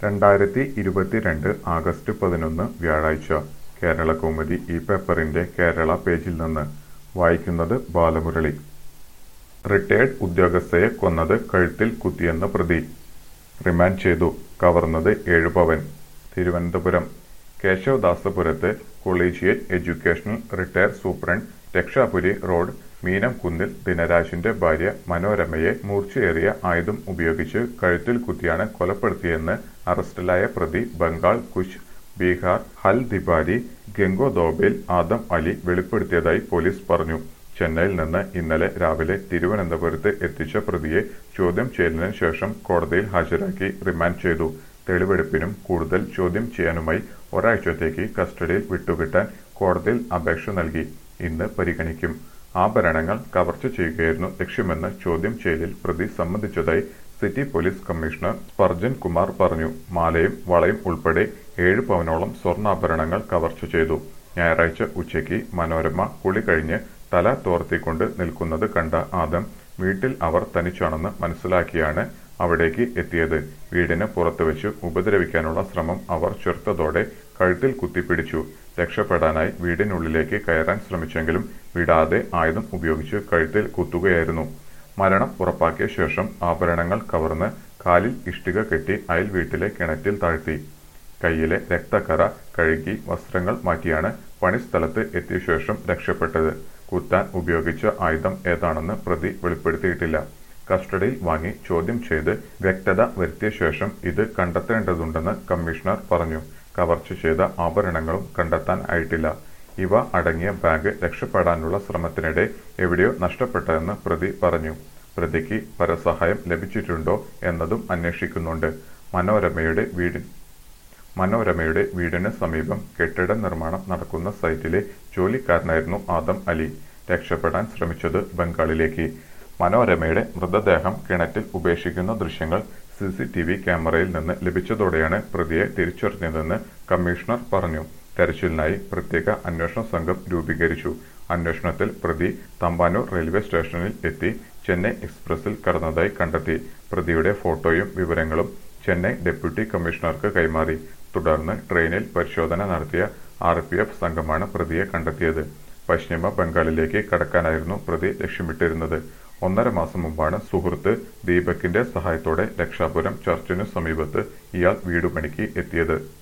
രണ്ടായിരത്തി ഇരുപത്തിരണ്ട് ആഗസ്റ്റ് പതിനൊന്ന് വ്യാഴാഴ്ച കേരളകൗമുദി ഈ പേപ്പറിന്റെ കേരള പേജിൽ നിന്ന് വായിക്കുന്നത് ബാലമുരളി റിട്ടയേർഡ് ഉദ്യോഗസ്ഥയെ കൊന്നത് കഴുത്തിൽ കുത്തിയെന്ന പ്രതി റിമാൻഡ് ചെയ്തു കവർന്നത് ഏഴ് പവൻ തിരുവനന്തപുരം കേശവദാസപുരത്ത് collegiate educational retire superintendent Rakshapuri road മീനംകുന്നിൽ ദിനരാജിന്റെ ഭാര്യ മനോരമയെ മൂർച്ചയേറിയ ആയുധം ഉപയോഗിച്ച് കഴുത്തിൽ കുത്തിയാണ് കൊലപ്പെടുത്തിയെന്ന് അറസ്റ്റിലായ പ്രതി ബംഗാൾ കുച്ച് ബീഹാർ ഹൽ ദിബാരി ഗംഗോദോബിൽ ആദം അലി വെളിപ്പെടുത്തിയതായി പോലീസ് പറഞ്ഞു ചെന്നൈയിൽ നിന്ന് ഇന്നലെ രാവിലെ തിരുവനന്തപുരത്ത് എത്തിച്ച പ്രതിയെ ചോദ്യം ചെയ്യലിന് ശേഷം കോടതിയിൽ ഹാജരാക്കി റിമാൻഡ് ചെയ്തു തെളിവെടുപ്പിനും കൂടുതൽ ചോദ്യം ചെയ്യാനുമായി ഒരാഴ്ചത്തേക്ക് കസ്റ്റഡിയിൽ വിട്ടുകിട്ടാൻ കോടതിയിൽ അപേക്ഷ നൽകി ഇന്ന് പരിഗണിക്കും ആഭരണങ്ങൾ കവർച്ച ചെയ്യുകയായിരുന്നു ലക്ഷ്യമെന്ന് ചോദ്യം ചെയ്യലിൽ പ്രതി സമ്മതിച്ചതായി city police commissioner Spurgeon Kumar പറഞ്ഞു മാലയും വളയും ഉൾപ്പെടെ ഏഴ് പവനോളം സ്വർണ്ണാഭരണങ്ങൾ കവർച്ച ചെയ്തു ഞായറാഴ്ച ഉച്ചയ്ക്ക് മനോരമ കുളി കഴിഞ്ഞ് തല തോർത്തിക്കൊണ്ട് നിൽക്കുന്നത് കണ്ട ആദം വീട്ടിൽ അവർ തനിച്ചാണെന്ന് മനസ്സിലാക്കിയാണ് അവിടേക്ക് എത്തിയത് വീടിന് പുറത്തു വെച്ച് ഉപദ്രവിക്കാനുള്ള ശ്രമം അവർ ചെറുത്തതോടെ കഴുത്തിൽ കുത്തിപ്പിടിച്ചു രക്ഷപ്പെടാനായി വീടിനുള്ളിലേക്ക് കയറാൻ ശ്രമിച്ചെങ്കിലും വിടാതെ ആയുധം ഉപയോഗിച്ച് കഴുത്തിൽ കുത്തുകയായിരുന്നു മരണം ഉറപ്പാക്കിയ ശേഷം ആഭരണങ്ങൾ കവർന്ന് കാലിൽ ഇഷ്ടിക കെട്ടി അയൽ വീട്ടിലെ കിണറ്റിൽ താഴ്ത്തി കയ്യിലെ രക്തക്കറ കഴുകി വസ്ത്രങ്ങൾ മാറ്റിയാണ് പണിസ്ഥലത്ത് എത്തിയ ശേഷം രക്ഷപ്പെട്ടത് കുത്താൻ ഉപയോഗിച്ച ആയുധം ഏതാണെന്ന് പ്രതി വെളിപ്പെടുത്തിയിട്ടില്ല കസ്റ്റഡിയിൽ വാങ്ങി ചോദ്യം ചെയ്ത് വ്യക്തത വരുത്തിയ ശേഷം ഇത് കണ്ടെത്തേണ്ടതുണ്ടെന്ന് കമ്മീഷണർ പറഞ്ഞു കവർച്ച ചെയ്ത ആഭരണങ്ങളും കണ്ടെത്താൻ ആയിട്ടില്ല ഇവ അടങ്ങിയ ബാഗ് രക്ഷപ്പെടാനുള്ള ശ്രമത്തിനിടെ എവിടെയോ നഷ്ടപ്പെട്ടതെന്ന് പ്രതി പറഞ്ഞു പ്രതിക്ക് പരസഹായം ലഭിച്ചിട്ടുണ്ടോ എന്നതും അന്വേഷിക്കുന്നുണ്ട് മനോരമയുടെ വീട് മനോരമയുടെ വീടിന് സമീപം കെട്ടിട നിർമ്മാണം നടക്കുന്ന സൈറ്റിലെ ജോലിക്കാരനായിരുന്നു ആദം അലി രക്ഷപ്പെടാൻ ശ്രമിച്ചത് ബംഗാളിലേക്ക് മനോരമയുടെ മൃതദേഹം കിണറ്റിൽ ഉപേക്ഷിക്കുന്ന ദൃശ്യങ്ങൾ സി സി ടി വി ക്യാമറയിൽ നിന്ന് ലഭിച്ചതോടെയാണ് പ്രതിയെ തിരിച്ചറിഞ്ഞതെന്ന് കമ്മീഷണർ പറഞ്ഞു തെരച്ചിലിനായി പ്രത്യേക അന്വേഷണ സംഘം രൂപീകരിച്ചു അന്വേഷണത്തിൽ പ്രതി തമ്പാനൂർ റെയിൽവേ സ്റ്റേഷനിൽ എത്തി ചെന്നൈ എക്സ്പ്രസിൽ കടന്നതായി കണ്ടെത്തി പ്രതിയുടെ ഫോട്ടോയും വിവരങ്ങളും ചെന്നൈ ഡെപ്യൂട്ടി കമ്മീഷണർക്ക് കൈമാറി തുടർന്ന് ട്രെയിനിൽ പരിശോധന നടത്തിയ ആർ പി എഫ് സംഘമാണ് പ്രതിയെ കണ്ടെത്തിയത് പശ്ചിമ ബംഗാളിലേക്ക് കടക്കാനായിരുന്നു പ്രതി ലക്ഷ്യമിട്ടിരുന്നത് ഒന്നര മാസം മുമ്പാണ് സുഹൃത്ത് ദീപകിന്റെ സഹായത്തോടെ രക്ഷാപുരം ചർച്ചിനു സമീപത്ത് ഇയാൾ വീടുപണിക്ക് എത്തിയത്